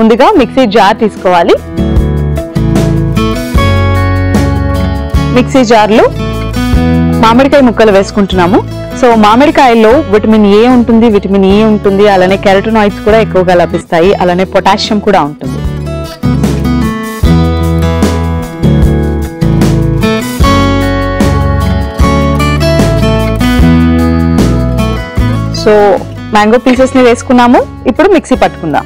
ముందుగా mixie jar తీసుకోవాలి mixie జార్లో మామిడికాయ ముక్కలు వేసుకుంటున్నాము సో మామిడికాయల్లో విటమిన్ ఏ ఉంటుంది విటమిన్ ఈ ఉంటుంది అలానే కెరటనాయిడ్స్ కూడా ఎక్కువగా లభిస్తాయి అలానే పొటాషియం కూడా ఉంటుంది సో మ్యాంగో పీసెస్ ని వేసుకున్నాము ఇప్పుడు మిక్సీ పట్టుకుందాం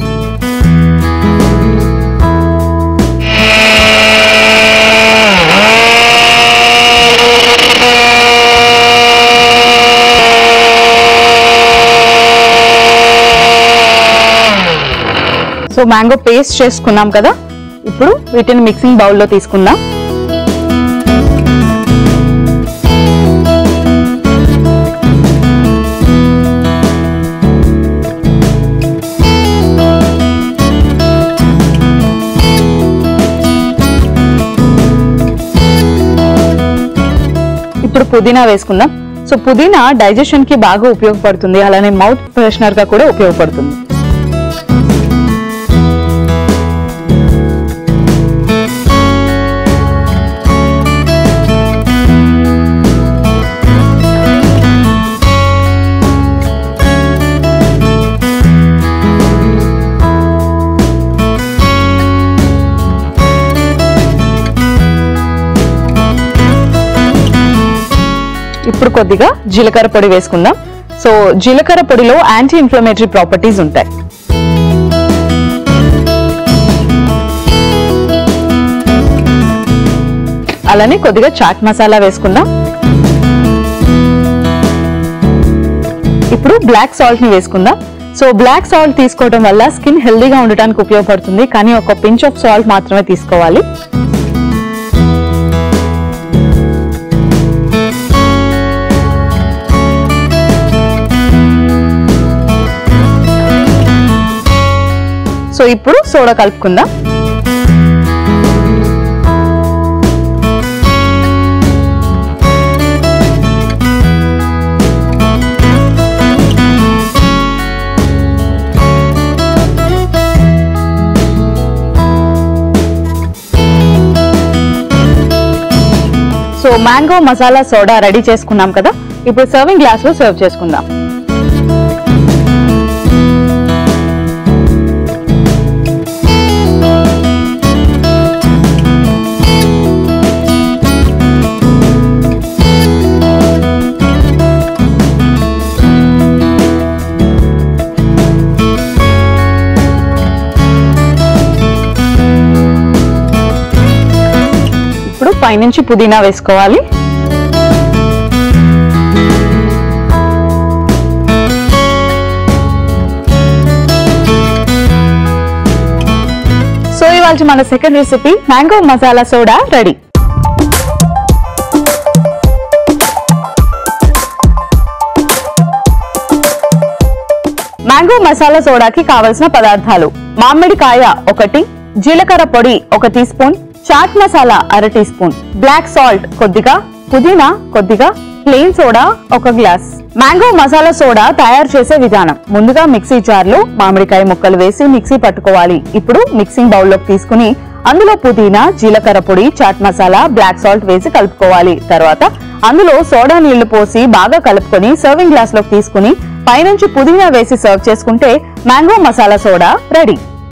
సో మ్యాంగో పేస్ట్ చేసుకున్నాం కదా ఇప్పుడు వీటిని మిక్సింగ్ బౌల్లో తీసుకుందాం ఇప్పుడు పుదీనా వేసుకుందాం సో పుదీనా డైజెషన్ కి బాగా ఉపయోగపడుతుంది అలానే మౌత్ ఫ్రెషనర్ గా కూడా ఉపయోగపడుతుంది ఇప్పుడు కొద్దిగా జీలకర్ర పొడి వేసుకుందాం సో జీలకర్ర పొడిలో యాంటీ ఇన్ఫ్లమేటరీ ప్రాపర్టీస్ ఉంటాయి అలానే కొద్దిగా చాట్ మసాలా వేసుకుందాం ఇప్పుడు బ్లాక్ సాల్ట్ ని వేసుకుందాం సో బ్లాక్ సాల్ట్ తీసుకోవడం వల్ల స్కిన్ హెల్దీగా ఉండటానికి ఉపయోగపడుతుంది కానీ ఒక పించ్ ఆఫ్ సాల్ట్ మాత్రమే తీసుకోవాలి సో ఇప్పుడు సోడా కలుపుకుందాం so mango masala soda ready చేసుకున్నాం కదా ఇప్పుడు సర్వింగ్ గ్లాస్ లో సర్వ్ చేసుకుందాం ఇప్పుడు పైనుంచి పుదీనా వేసుకోవాలి సో ఇవాళ మన second recipe mango masala soda ready mango masala సోడాకి కావలసిన పదార్థాలు మామిడికాయ ఒకటి జీలకర్ర పొడి ఒక టీ స్పూన్ చాట్ మసాలా అర టీ స్పూన్ బ్లాక్ సాల్ట్ కొద్దిగా పుదీనా కొద్దిగా ప్లెయిన్ సోడా ఒక గ్లాస్ మ్యాంగో మసాలా సోడా తయారు చేసే విధానం ముందుగా మిక్సీ జార్ లో మామిడికాయ ముక్కలు వేసి మిక్సీ పట్టుకోవాలి ఇప్పుడు మిక్సింగ్ బౌల్ లోకి తీసుకుని అందులో పుదీనా జీలకర్ర పొడి చాట్ మసాలా బ్లాక్ సాల్ట్ వేసి కలుపుకోవాలి తర్వాత అందులో సోడా నీళ్లు పోసి బాగా కలుపుకొని సర్వింగ్ గ్లాస్ లోకి తీసుకుని పైనుంచి పుదీనా వేసి సర్వ్ చేసుకుంటే మ్యాంగో మసాలా సోడా రెడీ